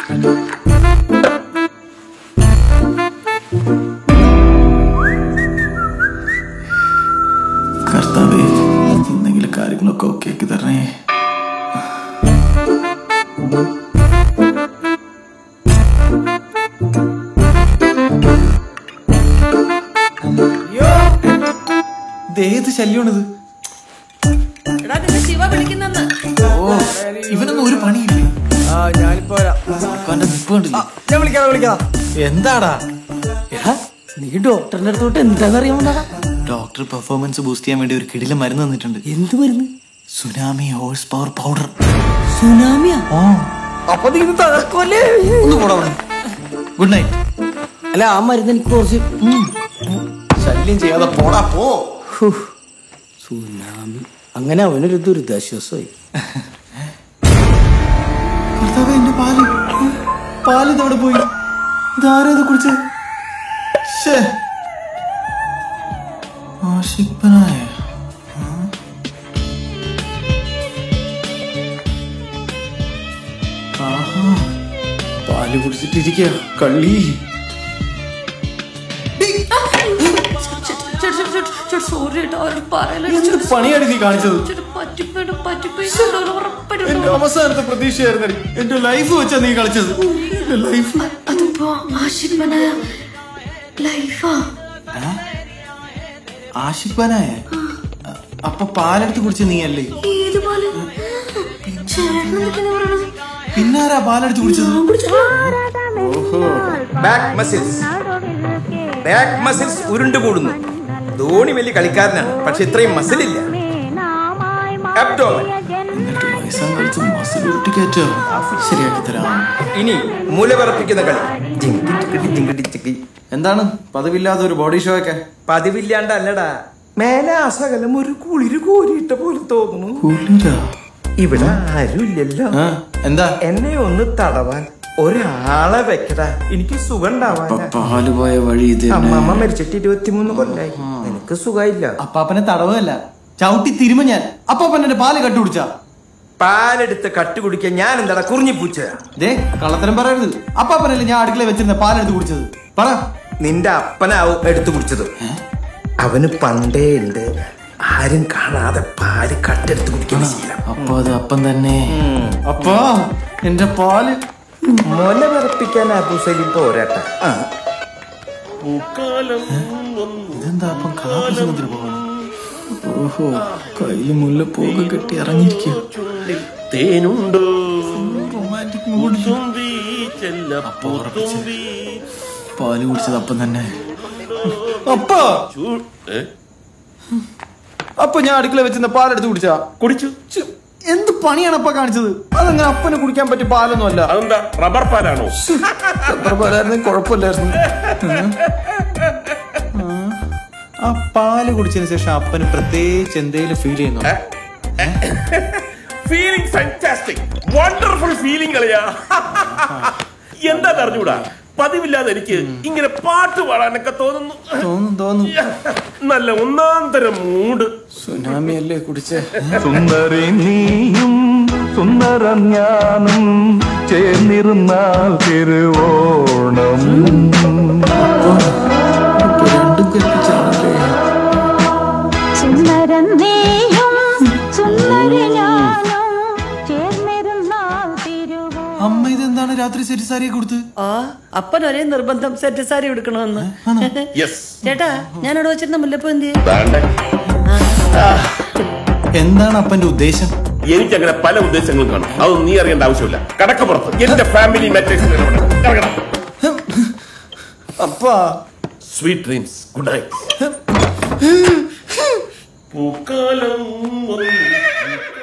കർത്താവേ എന്തെങ്കിലും കാര്യങ്ങളൊക്കെ ഓക്കെ ആക്കി തരണേ ഏത് ശല്യമാണിത് എടാ നിന്നെ ശിവ വിളിക്കുന്നെന്ന് ഓ ഇവനൊന്നും ഒരു പണിയില്ലേ ആ ഞാനിപ്പോ വരാം അവന്റെ നിപ്പ് കണ്ടില്ലേ ഞാൻ വിളിക്കാം വിളിക്കാം എന്താടാ എടാ നീ ഡോക്ടറിന്റെ അടുത്തോട്ട് എന്താണെന്നറിയാമോടാ ഡോക്ടർ പെർഫോമൻസ് ബൂസ്റ്റ് ചെയ്യാൻ വേണ്ടി ഒരു കിടില മരുന്ന് തന്നിട്ടുണ്ട് എന്ത് മരുന്ന് സുനാമി ഹോഴ്സ് പവർ പൗഡർ സുനാമിയാ അപ്പൊ നീ ഇത് തകർക്കുമല്ലേ ഒന്ന് പോടാ ഗുഡ് നൈറ്റ് അല്ല ആ മരുന്ന് എനിക്ക് കുറച്ച് ശല്യം ചെയ്യാതെ പോടാ പോ ഹൂ, സുനാമി അങ്ങനെ അവനൊരു ദുരിതാശ്വാസമായി കർത്താവേ എന്റെ പാല് പാല് ഇതവിടെ പോയി ഇതാരാ ഇത് കുടിച്ചത് ശ്ശേ. ആഷിഖ്പനായ ആ? ആഹാ. പാല് കുടിച്ചിട്ടിരിക്കുക കള്ളി സോറി കേട്ടോ അവർ പറയല എന്ത് പണിയാണ് നീ കാണിച്ചത് പറ്റിപ്പോയിട്ട് പറ്റിപ്പോയി എന്റെ അവസാനത്തെ പ്രതീക്ഷയായിരുന്നു എന്റെ ലൈഫ് വെച്ചാ നീ കളിച്ചത് എന്റെ ലൈഫ് അതിപ്പോ ആശിപ്പനായ ലൈഫാ ആഷിഖ്പനായ അപ്പൊ പാലെടുത്ത് കുടിച്ച നീ അല്ലേ ഏതുപോലെ ചേട്ടനെന്തൊക്കെയാ പറയണത് പിന്നാരാ പാലെടുത്ത് കുടിച്ചത് ബാക്ക് മസിൽസ് ബാക്ക് മസിൽസ് ഉരുണ്ടു കൂടുന്നു ധോണി വലിയ കളിക്കാരനാണ് പക്ഷെ ഇത്രയും മസിൽ ഇല്ല അബ്ഡോമൻ എന്നിട്ട് വയസ്സാൻ കളിച്ച് മസിൽ ഊട്ടിക്കയറ്റോ ശരിയാക്കി തരാം ഇനി മൂലവിറപ്പിക്കുന്ന കളി ജിങ്കിടി ചിക്കിടി ജിങ്കിടി ചിക്കി. എന്താണ് പതിവില്ലാത്ത ഒരു ബോഡി ഷോ ഒക്കെ പതിവില്ലാണ്ട് അല്ലടാ മേലെ അസകലം ഒരു കുളിര് കോരിയിട്ട പോലെ തോന്നുന്നു കുളിരാ ഇവിടെ ആരുമില്ലല്ലോ ആ, എന്താ എന്നെ ഒന്ന് തടവാൻ ഒരാളെ വെക്കടാ എനിക്ക് സുഖം ഉണ്ടാവാൻ പ- പാല് പോയ വഴി ഇത് തന്നെ. അമ്മമ്മ മരിച്ചിട്ട് ഇരുപത്തിമൂന്ന് കൊല്ലായി എനിക്ക് സുഖമില്ല അപ്പാപ്പനെ തടവല്ല ചവിട്ടി തിരുമ ഞാൻ അപ്പാപ്പൻ എന്റെ പാല് കട്ടുപിടിച്ചാ പാലെടുത്ത് കട്ട് കുടിക്കാൻ ഞാൻ എന്താടാ കുറിഞ്ഞിപ്പൂച്ച ദേ കള്ളത്തരം പറയരുത് അപ്പാപ്പനല്ലേ ഞാൻ അടുക്കള വെച്ചിരുന്ന പാലെടുത്ത് കുടിച്ചത് പറ നിന്റെ അപ്പനാവും എടുത്തു കുടിച്ചത് അവന് പണ്ടേ ഉണ്ട് ആരും കാണാതെ പാല് കട്ടെടുത്ത് കുടിക്കുന്ന ശീലം അപ്പൊ അത് അപ്പം തന്നെ അപ്പാ എന്റെ പാല് മൊല വിറപ്പിക്കാൻ അബുസലി പോരാട്ട ഇതെന്താ അപ്പം കഥാപ്രസംഗത്തിന് പോകണം ഓഹോ കയ്യില് മുല്ലപ്പൂക്കെ കെട്ടി ഇറങ്ങിയിരിക്കുക തേനുണ്ടോ റൊമാൻറ്റിക് മൂഡ് തുമ്പി ചെല്ല അപ്പൊ ഉറപ്പിച്ച് പാല് കുടിച്ചത് അപ്പം തന്നെ അപ്പാ അപ്പൊ ഞാൻ അടുക്കള വെച്ചിരുന്ന പാലെടുത്ത് കുടിച്ചാ കുടിച്ചു ഛെ, എന്ത് പണിയാണ് അപ്പ കാണിച്ചത് അതങ്ങനെ അപ്പന് കുടിക്കാൻ പറ്റിയ പാലൊന്നും അല്ല അതെന്താ റബ്ബർ പാലാണോ എത്ര പാലായിരുന്നു കുഴപ്പമില്ലായിരുന്നു ഉം. ആ. ആ പാല് കുടിച്ചതിന് ശേഷം അപ്പന് പ്രത്യേകിച്ച് എന്തെങ്കിലും ഫീൽ ചെയ്യുന്നു ഫീലിംഗ് ഫാന്റാസ്റ്റിക് വണ്ടർഫുൾ ഫീലിംഗ് കളിയാ എന്താ അറിഞ്ഞൂടാ പതിവില്ലാതെ എനിക്ക് ഇങ്ങനെ പാട്ട് പാടാനൊക്കെ തോന്നുന്നു തോന്നും തോന്നും നല്ല ഒന്നാം തരം മൂഡ് സുനാമി അല്ലേ കുടിച്ചേ സുന്ദരി നീയും സുന്ദരം ഞാനും ചേർന്നിരുന്നാൽ തിരുവോണം ഇപ്പൊ രണ്ടും കൽപ്പിച്ചാണല്ലേ സുന്ദരൻ നീയും സുന്ദരി ഞാനും ചേർന്നിരുന്നാൽ തിരുവോ അമ്മ ഇതെന്താണ് രാത്രി സെറ്റ് സാരിയെ കൊടുത്ത് ആ അപ്പൻ ഒരേ നിർബന്ധം സെറ്റ് സാരി എടുക്കണമെന്ന് യെസ് ചേട്ടാ ഞാൻ അവിടെ വെച്ചിരുന്ന മുല്ലപ്പൂ എന്ത് ചെയ്യും? എന്താണ് അപ്പന്റെ ഉദ്ദേശം എനിക്ക് അങ്ങനെ പല ഉദ്ദേശങ്ങളും കാണും അതൊന്നും നീ അറിയേണ്ട ആവശ്യമില്ല കടക്കപ്പുറത്ത് എന്റെ ഫാമിലി മാറ്റേഴ്സ് അപ്പാ സ്വീറ്റ് ഡ്രീംസ് ഗുഡ് നൈറ്റ് പൂക്കാലം വന്നു